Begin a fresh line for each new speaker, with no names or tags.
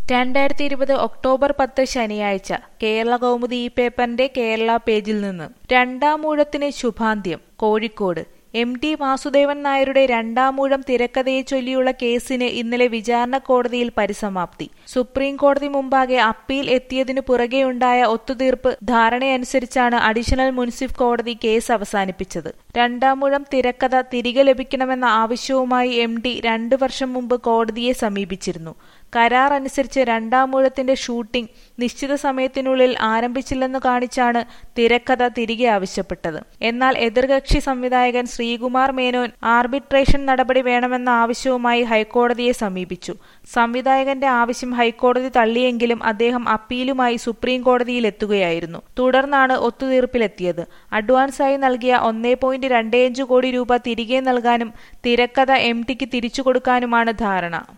രണ്ടായിരത്തി ഇരുപത് ഒക്ടോബർ പത്ത് ശനിയാഴ്ച കേരള കൗമുദി ഈ പേപ്പറിന്റെ കേരള പേജിൽ നിന്ന് രണ്ടാമൂഴത്തിന് ശുഭാന്ത്യം കോഴിക്കോട് എം ടി വാസുദേവൻ നായരുടെ രണ്ടാമൂഴം തിരക്കഥയെ ചൊല്ലിയുള്ള കേസിന് ഇന്നലെ വിചാരണ കോടതിയിൽ പരിസമാപ്തി സുപ്രീം കോടതി മുമ്പാകെ അപ്പീൽ എത്തിയതിനു പുറകെയുണ്ടായ ഒത്തുതീർപ്പ് ധാരണയനുസരിച്ചാണ് അഡീഷണൽ മുൻസിഫ് കോടതി കേസ് അവസാനിപ്പിച്ചത് രണ്ടാമൂഴം തിരക്കഥ തിരികെ ലഭിക്കണമെന്ന ആവശ്യവുമായി എം ഡി രണ്ടു വർഷം മുമ്പ് കോടതിയെ സമീപിച്ചിരുന്നു കരാർ അനുസരിച്ച് രണ്ടാമൂഴത്തിന്റെ ഷൂട്ടിംഗ് നിശ്ചിത സമയത്തിനുള്ളിൽ ആരംഭിച്ചില്ലെന്നു കാണിച്ചാണ് തിരക്കഥ തിരികെ ആവശ്യപ്പെട്ടത് എന്നാൽ എതിർകക്ഷി സംവിധായകൻ ശ്രീകുമാർ മേനോൻ ആർബിട്രേഷൻ നടപടി വേണമെന്ന ആവശ്യവുമായി ഹൈക്കോടതിയെ സമീപിച്ചു സംവിധായകന്റെ ആവശ്യം ഹൈക്കോടതി തള്ളിയെങ്കിലും അദ്ദേഹം അപ്പീലുമായി സുപ്രീം കോടതിയിൽ എത്തുകയായിരുന്നു തുടർന്നാണ് ഒത്തുതീർപ്പിലെത്തിയത് അഡ്വാൻസായി നൽകിയ ഒന്നേ പോയിന്റ് രണ്ടേയഞ്ച് കോടി രൂപ തിരികെ നൽകാനും തിരക്കഥ എം ടിക്ക് തിരിച്ചു കൊടുക്കാനുമാണ് ധാരണ